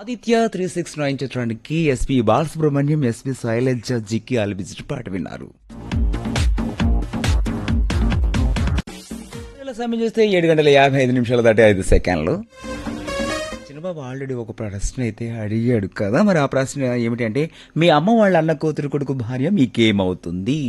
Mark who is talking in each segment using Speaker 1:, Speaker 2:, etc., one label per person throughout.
Speaker 1: Aditya three six nine చిత్రానికి SP Balasubrahmanyam SP Sailaja Jikki ఆలపించిన పాట విన్నారు ఇలా సమయం చూస్తే ఏడు గంటల యాభై ఐదు నిమిషాలు దాటి ఐదు సెకండ్లు చిన్నబాబు ఆల్రెడీ ఒక ప్రశ్న అయితే అడిగాడు కదా మరి ఆ ప్రశ్న ఏమిటంటే మీ అమ్మ వాళ్ళ అన్న కూతురు కొడుకు భార్య మీకేమవుతుంది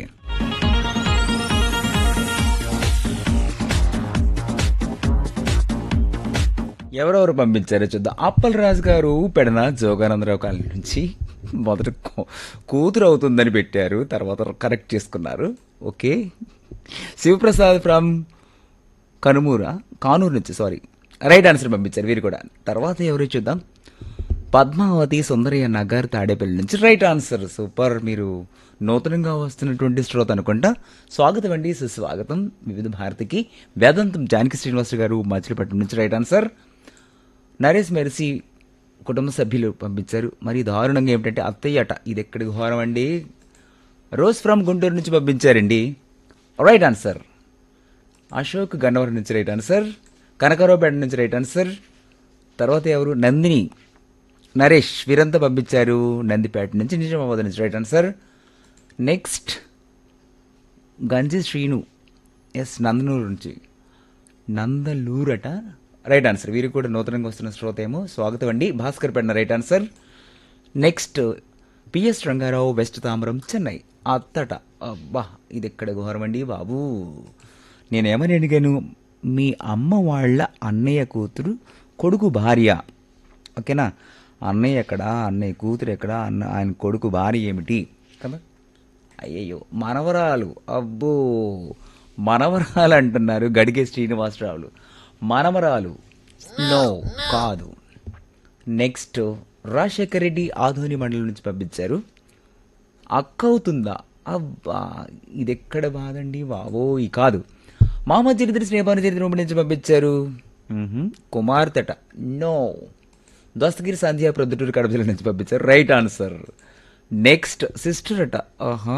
Speaker 1: ఎవరెవరు పంపించారో చూద్దాం అప్పల్ రాజు గారు పెడన జోగానందరావు కాలనీ నుంచి మొదట కూ- కూతురు అవుతుందని పెట్టారు తర్వాత కరెక్ట్ చేసుకున్నారు ఓకే శివప్రసాద్ ఫ్రమ్ కనుమూర కానూరు నుంచి సారీ రైట్ ఆన్సర్ పంపించారు వీరు కూడా తర్వాత ఎవరు చూద్దాం పద్మావతి సుందరయ్య నగర్ తాడేపల్లి నుంచి రైట్ ఆన్సర్ సూపర్ మీరు నూతనంగా వస్తున్నటువంటి శ్రోత అనుకుంటా స్వాగతం అండి సుస్వాగతం వివిధ భారతికి వేదాంతం జానకి శ్రీనివాస్ గారు మచిలీపట్నం నుంచి రైట్ ఆన్సర్ నరేష్ మెర్సీ కుటుంబ సభ్యులు పంపించారు మరి దారుణంగా ఏమిటంటే అత్తయ్య అట ఇది ఎక్కడికి ఘోరం అండి రోజ్ ఫ్రమ్ గుంటూరు నుంచి పంపించారండి రైట్ ఆన్సర్ అశోక్ గన్నవరం నుంచి రైట్ ఆన్సర్ కనకరావుపేట నుంచి రైట్ ఆన్సర్ తర్వాత ఎవరు నందిని నరేష్ వీరంతా పంపించారు నందిపేట నుంచి నిజామాబాద్ నుంచి రైట్ ఆన్సర్ నెక్స్ట్ గంజి శ్రీను ఎస్ నందనూరు నుంచి నందలూరట రైట్ ఆన్సర్ వీరు కూడా నూతనంగా వస్తున్న శ్రోత ఏమో స్వాగతం అండి భాస్కర్ పెట్టిన right answer next PS Rangarao west Tamaram Chennai అత్తట అబ్బా ఇది ఎక్కడ ఘోరం అండి బాబు నేనేమని అడిగాను మీ అమ్మ వాళ్ళ అన్నయ్య కూతురు కొడుకు భార్య ఓకేనా అన్నయ్య ఎక్కడ అన్నయ్య కూతురు ఎక్కడ అన్న ఆయన కొడుకు భార్య ఏమిటి కదా అయ్యయ్యో మనవరాలు అబ్బో మనవరాలు అంటున్నారు గడిగే శ్రీనివాసరావులు మనవరాలు నో కాదు నెక్స్ట్ రాజశేఖర్ రెడ్డి ఆధోని మండలం నుంచి పంపించారు అక్క అవుతుందా అబ్బా ఇది ఎక్కడ బాదండి బావోయ్ కాదు మామ చరిత్ర స్నేహాను చరిత్ర నుంచి పంపించారు మ్మ్హ్మ్. కుమార్తెట నో దోస్తగిరి సంధ్య ప్రొద్దుటూరు కడప జిల్లా నుంచి పంపించారు రైట్ ఆన్సర్ నెక్స్ట్ సిస్టర్ అట ఆహా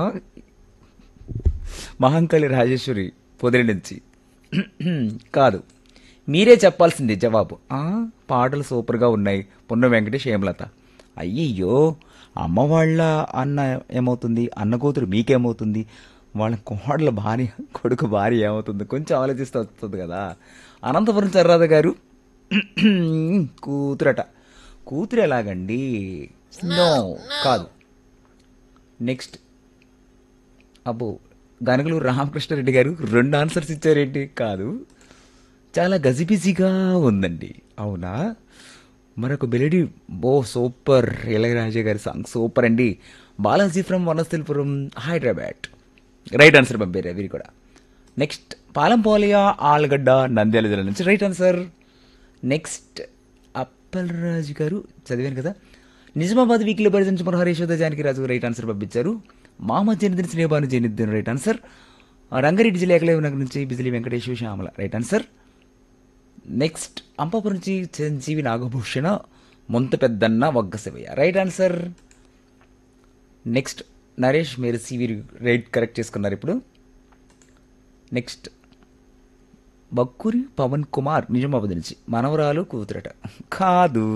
Speaker 1: మహంకాళి రాజేశ్వరి పొదిలి నుంచి కాదు మీరే చెప్పాల్సింది జవాబు ఆ, పాటలు సూపర్గా ఉన్నాయి పున్న వెంకటేష్ హేమలత అయ్యయ్యో అమ్మ వాళ్ళ అన్న ఏమవుతుంది అన్న కూతురు మీకేమవుతుంది వాళ్ళ కోడల భార్య కొడుకు భార్య ఏమవుతుంది కొంచెం ఆలోచిస్తే వస్తుంది కదా అనంతపురం చర్రాధ గారు కూతురట కూతురు ఎలాగండి నో కాదు నెక్స్ట్ అబ్బో గనగలూరు రామకృష్ణారెడ్డి గారు రెండు ఆన్సర్స్ ఇచ్చారేంటి కాదు చాలా గజిబిజిగా ఉందండి అవునా మరొక బెలడీ బో సూపర్ ఇళయరాజా గారి సాంగ్ సూపర్ అండి Balaji from Vanasthalipuram Hyderabad right answer పంపారు వీరు కూడా నెక్స్ట్ పాలంపోలియా ఆలగడ్డ నంద్యాల జిల్లా నుంచి రైట్ ఆన్సర్ నెక్స్ట్ అప్పలరాజు గారు చదివాను కదా నిజామాబాద్ వీక్లో పరిచయించిన హరీశ్వద జానకి రాజు రైట్ ఆన్సర్ పంపించారు మామ జనిదిన స్నేహాను జనిద్దిన రైట్ ఆన్సర్ రంగారెడ్డి జిల్లా ఏకలేవు నగర్ నుంచి బిజిలి Venkateswara Syamala right answer next అంపాపురం నుంచి చిరంజీవి నాగభూషణ మొంత పెద్దన్న వగ్గ Sivaiah right answer next Naresh Mercy వీరు రైట్ కరెక్ట్ చేసుకున్నారు ఇప్పుడు నెక్స్ట్ బక్కురి పవన్ కుమార్ నిజామాబాద్ నుంచి మనవరాలు కూతురట కాదు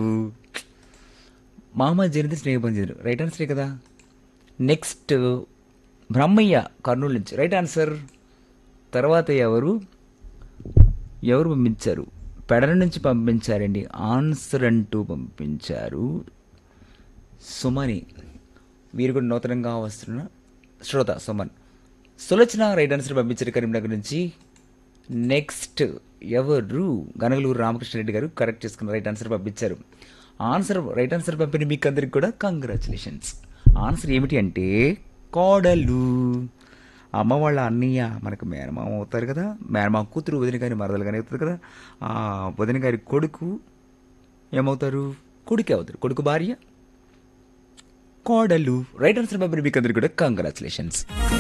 Speaker 1: మామ జనిత స్నేహబంధుడు రైట్ ఆన్సరే కదా నెక్స్ట్ బ్రహ్మయ్య కర్నూలు నుంచి రైట్ ఆన్సర్ తర్వాత ఎవరు ఎవరు పంపించారు పెడల నుంచి పంపించారండి ఆన్సర్ అంటూ పంపించారు సుమని వీరు కూడా నూతనంగా వస్తున్న శ్రోత సుమన్ సులోచన రైట్ ఆన్సర్ పంపించారు కరీంనగర్ నుంచి నెక్స్ట్ ఎవరు గనగలూరు రామకృష్ణారెడ్డి గారు కరెక్ట్ చేసుకున్న రైట్ ఆన్సర్ పంపించారు ఆన్సర్ రైట్ ఆన్సర్ పంపిన మీకు అందరికి కూడా కంగ్రాచులేషన్స్ ఆన్సర్ ఏమిటి అంటే కోడలు అమ్మ వాళ్ళ అన్నయ్య మనకు మేనమామ అవుతారు కదా మేనమామ కూతురు వదిన గారి మరదలు కానీ అవుతుంది కదా ఆ వదిన గారి కొడుకు ఏమవుతారు కొడుకే అవుతారు కొడుకు భార్య కోడలు రైట్ ఆన్సర్ పంపిన మీకు అందరికి కూడా కంగ్రాచులేషన్స్